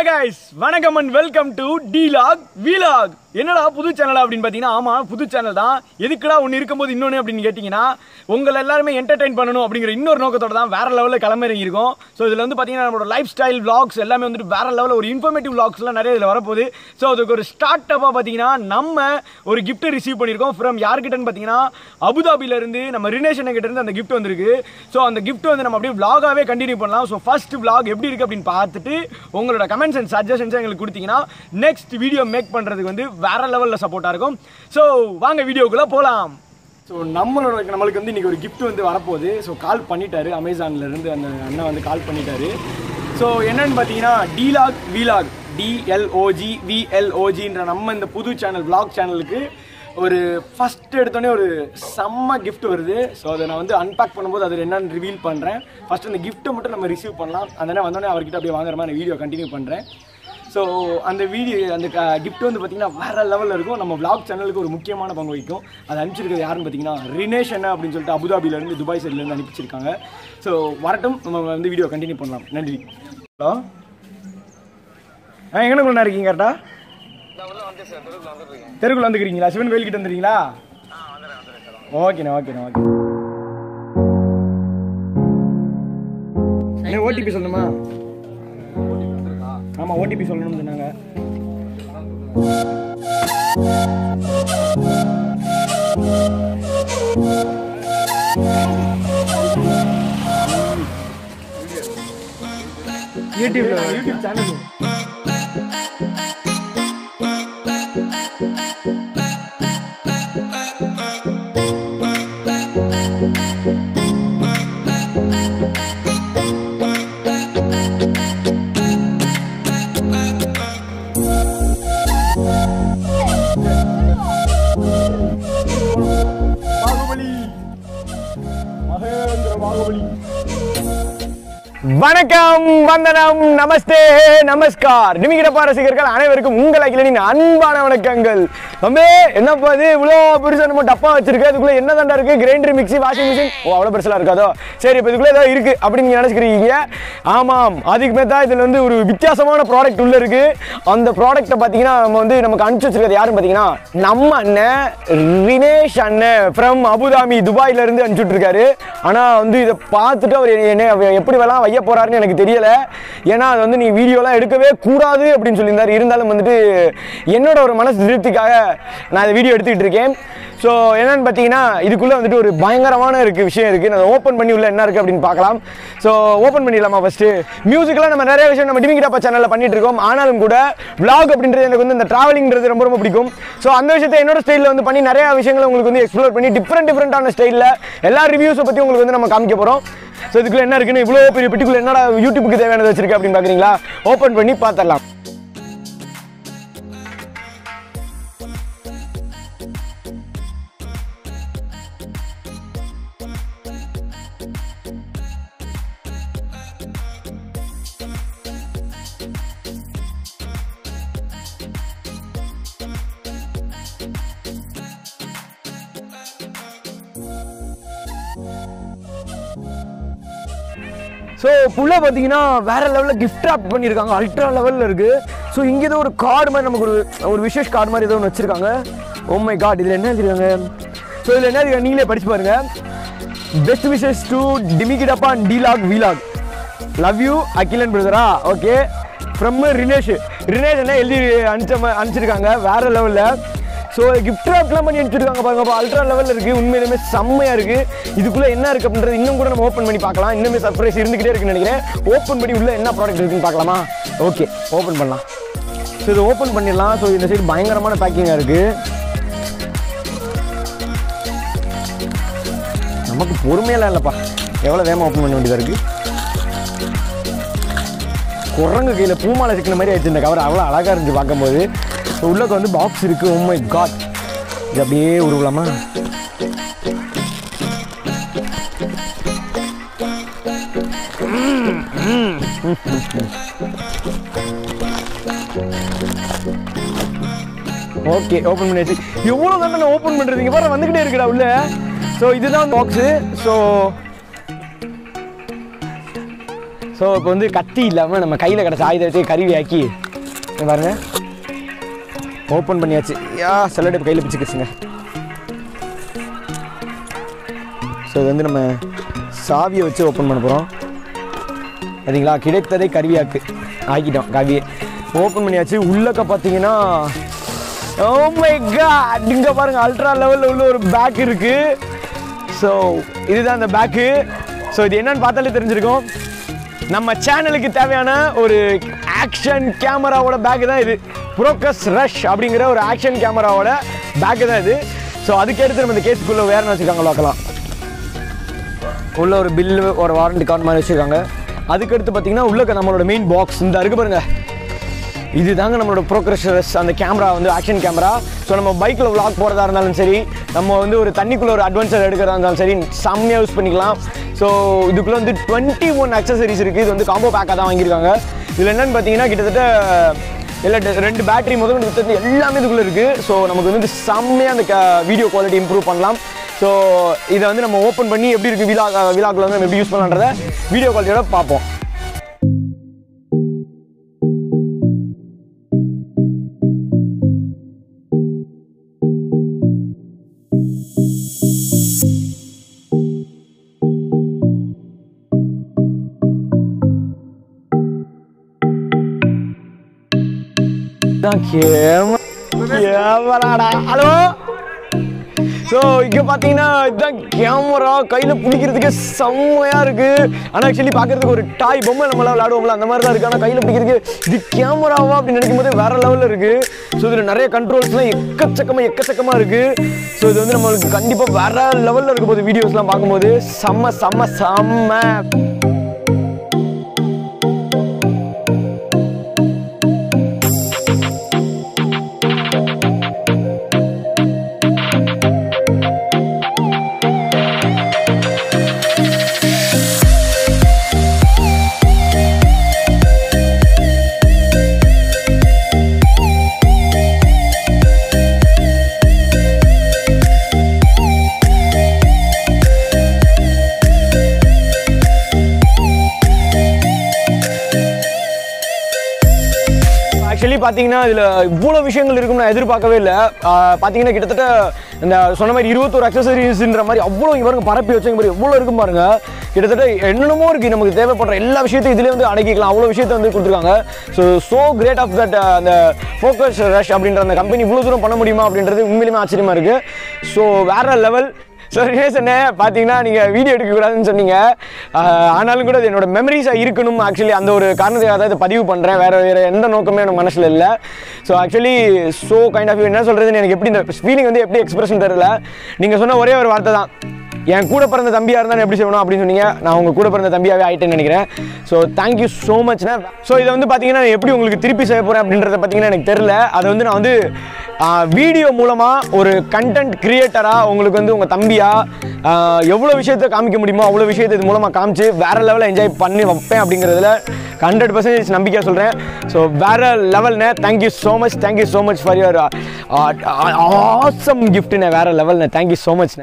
guys வணக்கம் and welcome to Tilak vlog என்னடா புது சேனல் அப்படின்னு பார்த்தீங்கன்னா ஆமாம் புது சேனல் தான் எதுக்குடா ஒன்று இருக்கும்போது இன்னொன்று அப்படின்னு கேட்டிங்கன்னா உங்களை எல்லாருமே என்டர்டைன் பண்ணணும் அப்படிங்கிற இன்னொரு நோக்கத்தோட தான் வேற லெவலில் கிளம்பி இருக்கும் ஸோ இதில் வந்து பார்த்தீங்கன்னா நம்மளோட லைஃப் ஸ்டைல் vlogs எல்லாமே வந்துட்டு வேற லெவலில் ஒரு இன்ஃபர்மேட்டிவ் vlogsலாம் நிறைய இதில் வரப்போகுது ஸோ அதுக்கு ஒரு ஸ்டார்ட் அப்பாக பார்த்தீங்கன்னா நம்ம ஒரு gift ரிசீவ் பண்ணியிருக்கோம் ஃப்ரம் யார்கிட்டன்னு பார்த்தீங்கன்னா அபுதாபில இருந்து நம்ம ரினேஷன் கிட்ட இருந்து அந்த gift வந்திருக்கு ஸோ அந்த gift வந்து நம்ம அப்படியே vlog-ஆவே கண்டினியூ பண்ணலாம் ஸோ ஃபர்ஸ்ட் vlog எப்படி இருக்கு அப்படின்னு பார்த்துட்டு உங்களோட கமெண்ட்ஸ் அண்ட் சஜஷன்ஸ் எங்களுக்கு கொடுத்தீங்கன்னா நெக்ஸ்ட் வீடியோ மேக் பண்ணுறதுக்கு வந்து வேற லெவலில் சப்போர்ட்டாக இருக்கும் ஸோ வாங்க வீடியோக்குள்ளே போகலாம் ஸோ நம்மளோட நம்மளுக்கு வந்து இன்றைக்கி ஒரு gift வந்து வரப்போகுது ஸோ கால் பண்ணிட்டாரு அமேசான்ல இருந்து அந்த அண்ணன் வந்து கால் பண்ணிட்டாரு ஸோ என்னன்னு பார்த்தீங்கன்னா டிலாக் விலாக் டிஎல்ஓஜி விஎல்ஓஜின்ற நம்ம இந்த புது சேனல் vlog சேனலுக்கு ஒரு ஃபஸ்ட் எடுத்தோடனே ஒரு செம்ம gift வருது ஸோ அதை நான் வந்து அன்பேக் பண்ணும்போது அது என்னன்னு ரிவீல் பண்ணுறேன் ஃபஸ்ட் அந்த கிஃப்ட்டை மட்டும் நம்ம ரிசீவ் பண்ணலாம் அதனால் வந்தோடனே அவர்கிட்ட அப்படியே வாங்குற மாதிரி வீடியோ கண்டினியூ பண்ணுறேன் ஸோ அந்த வீடியோ அந்த கிஃப்ட் வந்து பார்த்தீங்கன்னா வேற லெவலில் இருக்கும் நம்ம vlog சேனலுக்கு ஒரு முக்கியமான பங்கு வகிக்கும் அது அனுப்பிச்சிருக்கிறது யாருன்னு பார்த்தீங்கன்னா ரினேஷ் அண்ணா அப்படின்னு சொல்லிட்டு அபுதாபிலேருந்து துபாய் சைட்லேருந்து அனுப்பிச்சிருக்காங்க ஸோ வரட்டும் நம்ம வந்து வீடியோ கண்டினியூ பண்ணலாம் நன்றி ஹலோ ஆ எங்கனக்குள்ளே இருக்கீங்க கரெக்டா தெருக்குள்ள வந்துக்கிறீங்களா சிவன் கோயில் கிட்ட வந்துறீங்களா ஓகேண்ணா ஓகேண்ணா ஓகே என்ன ஓடிபி சொல்லணுமா ஆமாம் ஓடிபி சொல்லணும்னு சொன்னாங்க யூடியூப்ல யூடியூப் சேனல் பாகுபலி மகேந்திர பாகுபலி வணக்கம் வந்தனம் நமஸ்தே நமஸ்கார் நிமிகிடப்பா ரசிகர்கள் அனைவருக்கும் உங்கள் அகிலனின் அன்பான வணக்கங்கள் தம்பி என்னப்பா இது இவ்வளோ பெருசாக நம்ம டப்பா வச்சிருக்க இதுக்குள்ள என்ன தாண்டா இருக்கு grinder mixie washing machine oh அவ்வளோ பெருசாக இருக்காதோ சரி இப்போ இதுக்குள்ள ஏதோ இருக்கு அப்படின்னு நீங்க நினைச்சுக்கிறீங்க ஆமாம் அதுக்குமே தான் இதில் வந்து ஒரு வித்தியாசமான ப்ராடக்ட் உள்ள இருக்கு அந்த ப்ராடக்ட்டை பார்த்தீங்கன்னா நம்ம வந்து நமக்கு அனுப்பிச்சு வச்சிருக்கிறது யாருன்னு பார்த்தீங்கன்னா நம்ம அண்ணன் ரினேஷ் அண்ணன் ஃப்ரம் அபுதாபி துபாயில இருந்து அனுப்பிச்சுட்டு இருக்காரு ஆனால் வந்து இதை பார்த்துட்டு அவர் என்ன அவர் எப்படி வேணாம் வைய போறாருன்னு எனக்கு தெரியல ஏன்னா அது வந்து நீ வீடியோலாம் எடுக்கவே கூடாது அப்படின்னு சொல்லியிருந்தாரு இருந்தாலும் வந்துட்டு என்னோட ஒரு மனசு திருப்திக்காக நான் இந்த வீடியோ எடுத்துக்கிட்டு இருக்கேன் ஸோ என்னன்னு பார்த்தீங்கன்னா இதுக்குள்ளே வந்துட்டு ஒரு பயங்கரமான இருக்கு விஷயம் இருக்குது நான் ஓப்பன் பண்ணி உள்ள என்ன இருக்குது அப்படின்னு பார்க்கலாம் ஸோ ஓப்பன் பண்ணிடலாமா ஃபஸ்ட்டு மியூசிக்லாம் நம்ம நிறைய விஷயம் நம்ம டிமிகிட்டாப்பா சேனலில் பண்ணிட்டு இருக்கோம் ஆனாலும் கூட vlog அப்படின்றது எனக்கு வந்து இந்த ட்ராவலிங்கிறது ரொம்ப ரொம்ப பிடிக்கும் ஸோ அந்த விஷயத்தை என்னோட ஸ்டைலில் வந்து பண்ணி நிறைய விஷயங்களை உங்களுக்கு வந்து எக்ஸ்ப்ளோர் பண்ணி டிஃப்ரெண்ட் டிஃப்ரெண்ட்டான ஸ்டைலில் எல்லா ரிவ்யூஸை பற்றி உங்களுக்கு வந்து நம்ம காமிக்க போகிறோம் ஸோ இதுக்குள்ள என்ன இருக்குன்னு இவ்வளோ பெரிய பெட்டிக்குள்ள என்னடா யூடியூப்புக்கு தேவையானது வச்சிருக்கு அப்படின்னு பார்க்குறீங்களா ஓப்பன் பண்ணி பார்த்துடலாம் ஸோ ஃபுல்லாக பார்த்தீங்கன்னா வேற லெவலில் கிஃப்ட் ஆப் பண்ணியிருக்காங்க அல்ட்ரா லெவலில் இருக்குது ஸோ இங்கே ஏதோ ஒரு கார்டு மாதிரி நமக்கு ஒரு ஒரு விசேஷ் கார்டு மாதிரி ஏதோ ஒன்று வச்சுருக்காங்க ஓ மை காட் இதில் என்ன எழுதிருக்காங்க ஸோ இதில் என்ன எழுதிருக்காங்க நீங்களே படிச்சு பாருங்க பெஸ்ட் விஷஸ் டு டிமிகிடப்பா and Tilak vlog love you Akilan பிரதரா ஓகே ஃப்ரம் ரினேஷ் ரினேஷ் என்ன எழுதி அனுப்பிச்ச மா- அனுப்பிச்சிருக்காங்க வேற லெவலில் ஸோ கிஃப்ட் ராப்லாம் பண்ணி அனுப்பிச்சிருக்காங்க பாருங்க அல்ட்ரா லெவலில் இருக்குது உண்மையிலுமே செம்மையாக இருக்குது இதுக்குள்ளே என்ன இருக்குது அப்படின்றது இன்னும் கூட நம்ம ஓப்பன் பண்ணி பார்க்கலாம் இன்னுமே சர்ப்ரைஸ் இருந்துகிட்டே இருக்குன்னு நினைக்கிறேன் ஓப்பன் பண்ணி உள்ள என்ன ப்ராடக்ட் இருக்குன்னு பார்க்கலாமா ஓகே ஓப்பன் பண்ணலாம் ஸோ இதை ஓப்பன் பண்ணிடலாம் ஸோ இந்த சைடு பயங்கரமான பேக்கிங்காக இருக்குது நமக்கு பொறுமையெல்லாம் இல்லைப்பா எவ்வளோ வேகமாக ஓப்பன் பண்ண வேண்டியதாக இருக்குது குரங்கு கையில் பூமாலை சிக்கின மாதிரி ஆயிடுச்சு இந்த கவர் அவ்வளோ அழகாக இருந்துச்சு பார்க்கும்போது ஸோ உள்ளக்கு வந்து பாக்ஸ் இருக்குது oh my காட் இது அப்படியே உருவலாமா ஓகே ஓப்பன் பண்ணியாச்சு எவ்வளோ தானே ஓப்பன் பண்ணுறது இங்கே பாரு வந்துக்கிட்டே இருக்குடா உள்ள ஸோ இதுதான் பாக்ஸு ஸோ ஸோ இப்போ வந்து கத்தி இல்லாமல் நம்ம கையில் கிடச்ச ஆயுதத்தை கருவி ஆக்கி இங்க பாருங்க ஓப்பன் பண்ணியாச்சு யா செல்லடை கையில் பிடிச்சிக்கிச்சுங்க ஸோ இது வந்து நம்ம சாவியை வச்சு ஓப்பன் பண்ண போகிறோம் சரிங்களா கிடைத்ததை கருவியாக்கு ஆக்கிட்டோம் கருவியை ஓப்பன் பண்ணியாச்சு உள்ளக்க பார்த்தீங்கன்னா ஓ மை காட் இங்கே பாருங்க அல்ட்ரா லெவலில் உள்ள ஒரு பேக் இருக்கு ஸோ இதுதான் அந்த பேக்கு ஸோ இது என்னன்னு பார்த்தாலே தெரிஞ்சிருக்கும் நம்ம சேனலுக்கு தேவையான ஒரு ஆக்ஷன் கேமராவோட பேக் தான் இது ப்ரோக்கஸ் ரஷ் அப்படிங்கிற ஒரு ஆக்ஷன் கேமராவோட பேக்கு தான் இது ஸோ அதுக்கு எடுத்து நம்ம இந்த கேஸுக்குள்ளே வேறு வச்சுருக்காங்க பார்க்கலாம் உள்ள ஒரு பில்லு ஒரு வாரண்டி கார்டு மாதிரி வச்சுருக்காங்க அதுக்கடுத்து பார்த்தீங்கன்னா உள்ள நம்மளோட மெயின் பாக்ஸ் இந்த இருக்கு பாருங்க இதுதாங்க நம்மளோட ப்ரோக்ரஷர்ஸ் அந்த கேமரா வந்து ஆக்ஷன் கேமரா ஸோ நம்ம பைக்கில் vlog போகிறதா இருந்தாலும் சரி நம்ம வந்து ஒரு தண்ணிக்குள்ளே ஒரு அட்வென்ச்சர் எடுக்கிறதா இருந்தாலும் சரி செம்மையாக யூஸ் பண்ணிக்கலாம் ஸோ இதுக்குள்ளே வந்து டுவெண்ட்டி ஒன் அக்சசரிஸ் இருக்குது இது வந்து காம்போ பேக்காக தான் வாங்கியிருக்காங்க இதில் என்னன்னு பார்த்தீங்கன்னா கிட்டத்தட்ட எல்லா ட- ரெண்டு பேட்டரி முதல் கொண்டு எல்லாமே இதுக்குள்ளே இருக்குது ஸோ நமக்கு வந்து செம்மையாக அந்த வீடியோ குவாலிட்டி இம்ப்ரூவ் பண்ணலாம் ஸோ இதை வந்து நம்ம ஓப்பன் பண்ணி எப்படி இருக்குது விலாக் விலாக்ல வந்து நம்ம எப்படி யூஸ் பண்ணலான்றத வீடியோ குவாலிட்டியோட பார்ப்போம் தான் கேம கேமராடா ஹலோ ஸோ இங்கே பார்த்தீங்கன்னா இதுதான் கேமரா கையில் பிடிக்கிறதுக்கு செம்மையாக இருக்குது ஆனால் ஆக்சுவலி பார்க்கறதுக்கு ஒரு டாய் பொம்மை நம்மளாம் விளையாடுவோம்ல அந்த மாதிரி தான் இருக்குது ஆனால் கையில் பிடிக்கிறதுக்கு இது கேமராவா அப்படின்னு நினைக்கும் போது வேற லெவலில் இருக்குது ஸோ இதில் நிறைய கண்ட்ரோல்ஸ்லாம் எக்கச்சக்கமாக எக்கச்சக்கமாக இருக்குது ஸோ இது வந்து நம்மளுக்கு கண்டிப்பாக வேற லெவலில் இருக்க போது வீடியோஸ்லாம் பார்க்கும்போது செம்ம செம்ம செம்ம ஆக்சுவலி பார்த்தீங்கன்னா இதில் இவ்வளோ விஷயங்கள் இருக்கும்னு நான் எதிர்பார்க்கவே இல்லை பார்த்தீங்கன்னா கிட்டத்தட்ட இந்த சொன்ன மாதிரி இருபத்தோரு அக்சசரிஸ்ன்ற மாதிரி அவ்வளோ இங்க பாருங்க பரப்பி வச்சங்க மாதிரி எவ்வளோ இருக்கும் பாருங்க கிட்டத்தட்ட என்னென்னமோ இருக்குது நமக்கு தேவைப்படுற எல்லா விஷயத்தையும் இதிலே வந்து அடக்கிக்கலாம் அவ்வளோ விஷயத்தை வந்து கொடுத்துருக்காங்க so so great of that அந்த ஃபோக்கஸ் ரஷ் அப்படின்ற அந்த கம்பெனி இவ்வளோ தூரம் பண்ண முடியுமா அப்படின்றது உண்மையிலுமே ஆச்சரியமாக இருக்குது ஸோ வேற லெவல் ஸோ ரேசனே பார்த்தீங்கன்னா நீங்கள் வீடியோ எடுக்கக்கூடாதுன்னு சொன்னீங்க ஆஹ் ஆனாலும் கூட அது என்னோட மெமரிஸாக இருக்கணும் ஆக்சுவலி அந்த ஒரு காரணத்துக்காக தான் இதை பதிவு பண்ணுறேன் வேறு வேறு எந்த நோக்கமே எனக்கு மனசில் இல்லை so actually so kind of என்ன சொல்கிறதுன்னு எனக்கு எப்படி இந்த ஃபீலிங் வந்து எப்படி எக்ஸ்பிரஷன் தெரியல நீங்கள் சொன்ன ஒரே ஒரு வார்த்தை தான் என் கூட பிறந்த தம்பியாக இருந்தால் எப்படி செய்யணும் அப்படின்னு சொன்னீங்க நான் உங்கள் கூட பிறந்த தம்பியாகவே ஆயிட்டேன்னு நினைக்கிறேன் ஸோ தேங்க்யூ ஸோ மச்ண்ணே ஸோ இதை வந்து பார்த்தீங்கன்னா நான் எப்படி உங்களுக்கு திருப்பி செய்ய போகிறேன் அப்படின்றத பார்த்தீங்கன்னா எனக்கு தெரில அதை வந்து நான் வந்து வீடியோ மூலமாக ஒரு கண்டென்ட் கிரியேட்டராக உங்களுக்கு வந்து உங்கள் தம்பியாக எவ்வளோ விஷயத்தை காமிக்க முடியுமோ அவ்வளோ விஷயத்தை இது மூலமாக காமிச்சு வேற லெவலில் என்ஜாய் பண்ணி வைப்பேன் அப்படிங்கிறதுல ஹண்ட்ரட் பர்சன்டேஜ் நம்பிக்கையாக சொல்கிறேன் ஸோ வேற லெவல்ண்ணே thank you so much thank you so much for your awesome கிஃப்ட்ண்ணே வேற லெவல்ண்ணே தேங்க்யூ ஸோ மச்ண்ணே